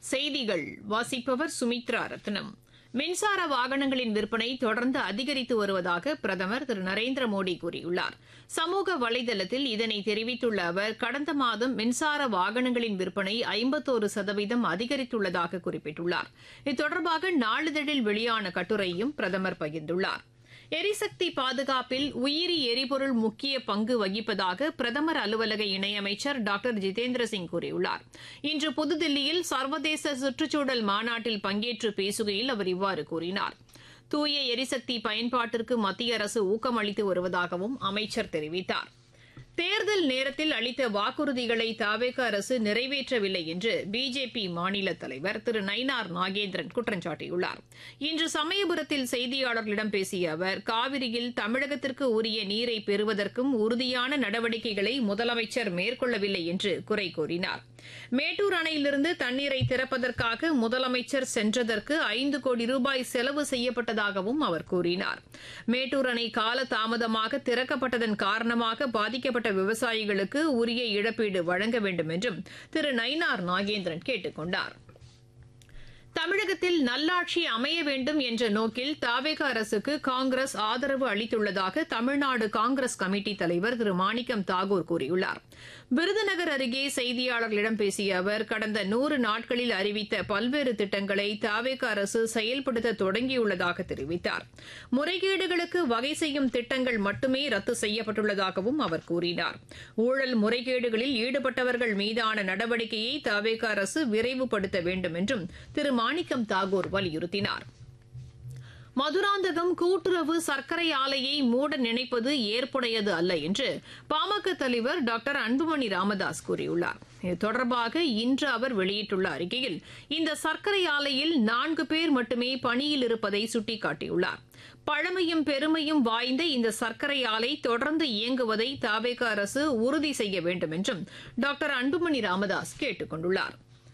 செய்திகள் வாசிப்பவர் சுமித்ரா ரத்னம் மின்சார வாகனங்களின் விற்பனை தொடர்ந்து அதிகரித்து வருவதாக பிரதமர் திரு நரேந்திர மோடி கூறியுள்ளார் சமூக வலைதளத்தில் இதனை தெரிவித்துள்ள அவர் கடந்த மாதம் மின்சார வாகனங்களின் விற்பனை ஐம்பத்தோரு சதவீதம் அதிகரித்துள்ளதாக குறிப்பிட்டுள்ளார் இது தொடர்பாக நாளிதழில் வெளியான கட்டுரையும் பிரதமர் பகிர்ந்துள்ளார் எரிசக்தி பாதுகாப்பில் உயிரி எரிபொருள் முக்கிய பங்கு வகிப்பதாக பிரதமர் அலுவலக இணையமைச்சர் டாக்டர் ஜிதேந்திர சிங் கூறியுள்ளார் இன்று புதுதில்லியில் சர்வதேச சுற்றுச்சூழல் மாநாட்டில் பங்கேற்று பேசுகையில் அவர் இவ்வாறு கூறினார் தூய எரிசக்தி பயன்பாட்டிற்கு மத்திய அரசு ஊக்கமளித்து வருவதாகவும் அமைச்சர் தெரிவித்தார் தேர்தல் நேரத்தில் அளித்த வாக்குறுதிகளை தாவேக அரசு நிறைவேற்றவில்லை என்று பிஜேபி மாநில தலைவர் திரு நயினார் நாகேந்திரன் குற்றம் சாட்டியுள்ளார் இன்று சமயபுரத்தில் செய்தியாளர்களிடம் பேசிய அவர் காவிரியில் தமிழகத்திற்கு உரிய நீரை பெறுவதற்கும் உறுதியான நடவடிக்கைகளை முதலமைச்சர் மேற்கொள்ளவில்லை என்று குறை கூறினார் மேட்டூர் அணையிலிருந்து தண்ணீரை திறப்பதற்காக முதலமைச்சர் சென்றதற்கு ஐந்து கோடி ரூபாய் செலவு செய்யப்பட்டதாகவும் அவர் கூறினார் மேட்டூர் அணை கால தாமதமாக திறக்கப்பட்டதன் காரணமாக பாதிக்கப்பட்ட விவசாயிகளுக்கு உரிய இழப்பீடு வழங்க வேண்டும் என்றும் திரு நயினார் நாகேந்திரன் கேட்டுக் கொண்டார் தமிழகத்தில் நல்லாட்சி அமைய வேண்டும் என்ற நோக்கில் தாவேக அரசுக்கு காங்கிரஸ் ஆதரவு அளித்துள்ளதாக தமிழ்நாடு காங்கிரஸ் கமிட்டி தலைவர் திரு மாணிக்கம் தாகூர் கூறியுள்ளார் விருதுநகர் அருகே செய்தியாளர்களிடம் பேசிய அவர் கடந்த நூறு நாட்களில் அறிவித்த பல்வேறு திட்டங்களை தாவேக அரசு செயல்படுத்த தொடங்கியுள்ளதாக தெரிவித்தார் முறைகேடுகளுக்கு வகை செய்யும் திட்டங்கள் மட்டுமே ரத்து செய்யப்பட்டுள்ளதாகவும் அவர் கூறினார் ஊழல் முறைகேடுகளில் ஈடுபட்டவர்கள் மீதான நடவடிக்கையை தாவேக அரசு விரைவுபடுத்த வேண்டும் என்றும் திரு மாணிக்கம் தாகூர் வலியுறுத்தினார் மதுராந்தகம் கூட்டுறவு சர்க்கரை ஆலையை மூட நினைப்பது ஏற்புடையது அல்ல என்று பாமக தலைவர் டாக்டர் அன்புமணி ராமதாஸ் கூறியுள்ளார் இது தொடர்பாக இன்று அவர் வெளியிட்டுள்ள அறிக்கையில் இந்த சர்க்கரை ஆலையில் நான்கு பேர் மட்டுமே பணியில் இருப்பதை சுட்டிக்காட்டியுள்ளார் பழமையும் பெருமையும் வாய்ந்த இந்த சர்க்கரை ஆலை தொடர்ந்து இயங்குவதை தாவேக அரசு உறுதி செய்ய வேண்டும் என்றும் டாக்டர் அன்புமணி ராமதாஸ் கேட்டுக் கொண்டுள்ளார்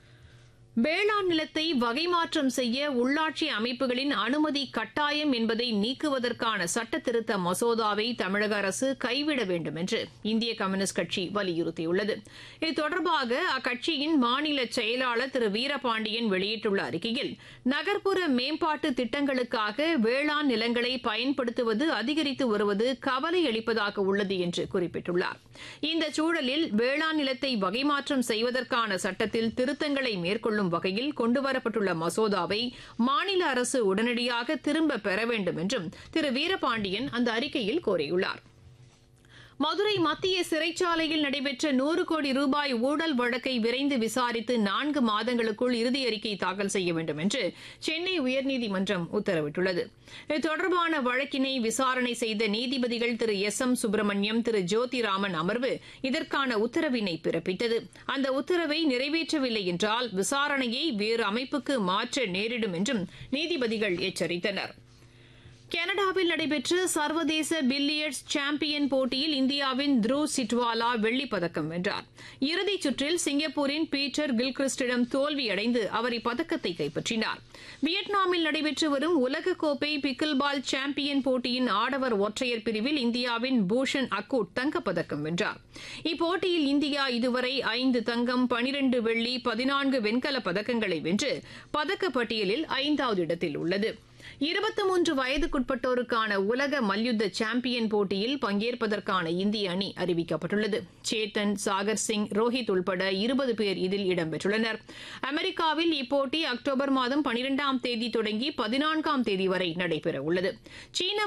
வேளாண் நிலத்தை வகை மாற்றம் செய்ய உள்ளாட்சி அமைப்புகளின் அனுமதி கட்டாயம் என்பதை நீக்குவதற்கான சட்ட திருத்த மசோதாவை தமிழக அரசு கைவிட வேண்டும் என்று இந்திய கம்யூனிஸ்ட் கட்சி வலியுறுத்தியுள்ளது இது தொடர்பாக அக்கட்சியின் மாநில செயலாளர் திரு வீரபாண்டியன் வெளியிட்டுள்ள அறிக்கையில் நகர்ப்புற மேம்பாட்டு திட்டங்களுக்காக வேளாண் நிலங்களை பயன்படுத்துவது அதிகரித்து வருவது கவலை அளிப்பதாக உள்ளது என்று குறிப்பிட்டுள்ளார் இந்த சூழலில் வேளாண் நிலத்தை வகை மாற்றம் செய்வதற்கான சட்டத்தில் திருத்தங்களை மேற்கொள்ளும் கொள்ளும் வகையில் கொண்டுவரப்பட்டுள்ள மசோதாவை மாநில அரசு உடனடியாக திரும்ப பெற வேண்டும் என்றும் திரு வீரபாண்டியன் அந்த அறிக்கையில் கோரியுள்ளார் மதுரை மத்திய சிறைச்சாலையில் நடைபெற்ற நூறு கோடி ரூபாய் ஊழல் வழக்கை விரைந்து விசாரித்து நான்கு மாதங்களுக்குள் இறுதி அறிக்கை தாக்கல் செய்ய வேண்டும் என்று சென்னை உயர்நீதிமன்றம் உத்தரவிட்டுள்ளது இது தொடர்பான வழக்கினை விசாரணை செய்த நீதிபதிகள் திரு எஸ் எம் சுப்பிரமணியம் திரு ஜோதிராமன் அமர்வு இதற்கான உத்தரவினை பிறப்பித்தது அந்த உத்தரவை நிறைவேற்றவில்லை என்றால் விசாரணையை வேறு அமைப்புக்கு மாற்ற நேரிடும் என்றும் நீதிபதிகள் எச்சரித்தனா் கனடாவில் நடைபெற்ற சர்வதேச பில்லியர்ட்ஸ் சாம்பியன் போட்டியில் இந்தியாவின் த்ருவ் சிட்வாலா வெள்ளிப் பதக்கம் வென்றார் இறுதிச் சுற்றில் சிங்கப்பூரின் பீட்டர் கில்கிறிஸ்டிடம் தோல்வியடைந்து அவர் இப்பதக்கத்தை கைப்பற்றினார் வியட்நாமில் நடைபெற்று வரும் உலகக்கோப்பை பிக்கில் பால் சாம்பியன் போட்டியின் ஆடவர் ஒற்றையர் பிரிவில் இந்தியாவின் பூஷன் அக்கூட் தங்கப்பதக்கம் வென்றார் இப்போட்டியில் இந்தியா இதுவரை ஐந்து தங்கம் பனிரண்டு வெள்ளி பதினான்கு வெண்கலப் பதக்கங்களை வென்று பதக்கப்பட்டியலில் ஐந்தாவது இடத்தில் உள்ளது இருபத்தி மூன்று வயதுக்குட்பட்டோருக்கான உலக மல்யுத்த சாம்பியன் போட்டியில் பங்கேற்பதற்கான இந்திய அணி அறிவிக்கப்பட்டுள்ளது சேத்தன் சாகர் சிங் ரோஹித் உள்பட இருபது பேர் இதில் இடம்பெற்றுள்ளனர் அமெரிக்காவில் இப்போட்டி அக்டோபர் மாதம் பனிரெண்டாம் தேதி தொடங்கி பதினான்காம் தேதி வரை நடைபெறவுள்ளது சீன